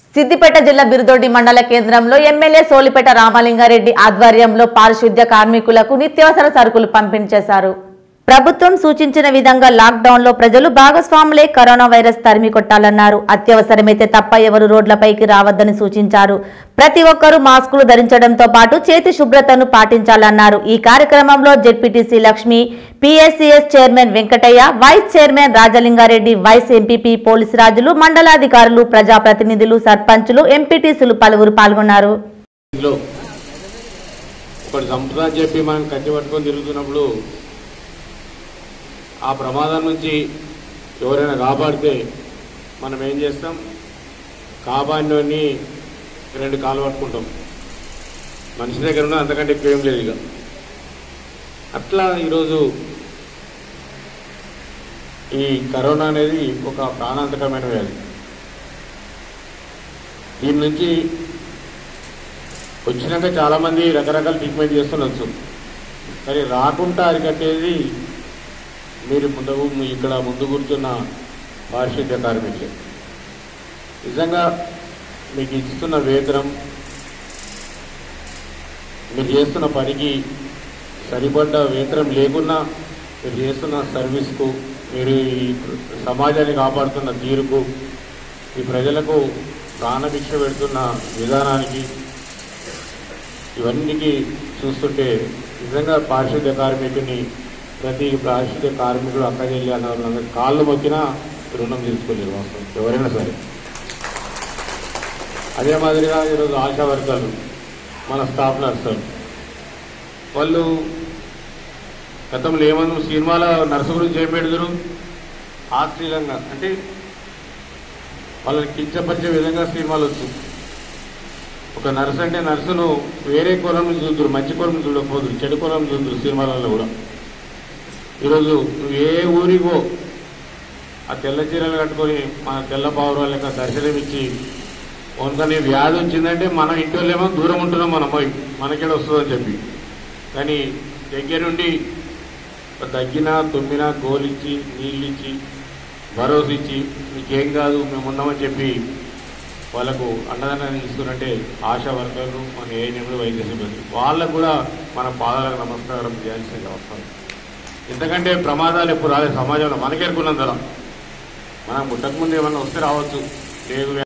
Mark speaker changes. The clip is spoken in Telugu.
Speaker 1: సిద్దిపేట జిల్లా బిరుదొడ్డి మండల కేంద్రంలో ఎమ్మెల్యే సోలిపేట రామలింగారెడ్డి ఆధ్వర్యంలో పారిశుద్ధ్య కార్మికులకు నిత్యావసర సరుకులు పంపిణీ చేశారు ప్రభుత్వం సూచించిన విధంగా లాక్డౌన్ లో ప్రజలు భాగస్వాములే కరోనా వైరస్ తరిమి కొట్టాలన్నారు అత్యవసరమైతే తప్ప ఎవరు రోడ్లపైకి రావద్దని సూచించారు ప్రతి ఒక్కరూ మాస్కులు ధరించడంతో పాటు చేతి శుభ్రతను పాటించాలన్నారు ఈ కార్యక్రమంలో ZPTC Lakshmi PSCS chairman Venkataiah vice chairman Rajalinga Reddy vice MPP police Rajulu మండలాధికారులు ప్రజాప్రతినిధులు సర్పంచులు ఎంపీటీసీలు పలువురు పాల్గొన్నారు
Speaker 2: ఇందులో ఒకటి చంపుతా అని చెప్పి మనం కట్టి పట్టుకొని తిరుగుతున్నప్పుడు ఆ ప్రమాదం నుంచి ఎవరైనా కాపాడితే మనం ఏం చేస్తాం కాపాడినోని రెండు కాలు పట్టుకుంటాం మనిషి దగ్గర ఉన్న అంతకంటే ఎక్కువ ఏం లేదు ఇక అట్లా ఈరోజు ఈ కరోనా అనేది ఒక ప్రాణాంతకమైన వ్యాధి దీని నుంచి వచ్చినాక చాలా మంది రకరకాల ట్రీట్మెంట్ చేస్తుండొచ్చు కానీ రాకుండా అరికట్టేది మీరు ముందు ఇక్కడ ముందు కూర్చున్న పారిశుద్ధ్య కార్మికులే నిజంగా మీకు ఇస్తున్న వేతనం మీరు చేస్తున్న పనికి సరిపడ్డ వేతనం లేకున్నా మీరు చేస్తున్న సర్వీస్కు మీరు ఈ సమాజాన్ని కాపాడుతున్న తీరుకు ఈ ప్రజలకు ప్రాణభిక్ష పెడుతున్న విధానానికి ఇవన్నీకి చూస్తుంటే నిజంగా పారిశుద్ధ్య కార్మికుని ప్రతి పారిశుద్ధ్య కార్మికుడు అక్కడికి అన్న వాళ్ళందరూ కాళ్ళు మొక్కినా రుణం తీసుకోలేరు వాస్తవం ఎవరైనా సరే అదే మాదిరిగా ఈరోజు ఆశా వర్గాలు మన స్టాఫ్ నర్సులు వాళ్ళు గతంలో ఏమన్నా సినిమాల నర్సు గురించి ఏం పెడతారు ఆశ్చర్యంగా అంటే వాళ్ళని కించపరిచే విధంగా సినిమాలు వస్తుంది ఒక నర్సు అంటే నర్సును వేరే కులం నుంచి చూద్దరు మంచి కులం నుంచి చూడకపోదురు చెడు కులం చూద్దరు సినిమాలలో కూడా ఈరోజు నువ్వు ఏ ఊరికో ఆ తెల్ల చీరలు కట్టుకొని మన తెల్ల పావురాల యొక్క దర్శనం ఇచ్చి కొంతని వ్యాధి వచ్చిందంటే మనం ఇంటి వాళ్ళేమో దూరం ఉంటున్నాం మన అమ్మాయి మనకేడ వస్తుందని చెప్పి కానీ దగ్గర నుండి దగ్గినా తుమ్మినా గోలిచ్చి నీళ్ళిచ్చి భరోసా ఇచ్చి మీకేం కాదు మేము ఉన్నామని చెప్పి వాళ్ళకు అండదండలు ఇస్తున్నట్టే ఆశా వర్కర్లు మన ఏఎన్ఎంలు వైద్య సిబ్బంది వాళ్ళకు కూడా మన పాదాలకు నమస్కారం చేయాల్సింది అవసరం ఎందుకంటే ప్రమాదాలు ఎప్పుడు రాలేదు సమాజంలో మనకెరుకున్నంతలా మనం ముట్టక ముందు ఏమన్నా వస్తే రావచ్చు లేదు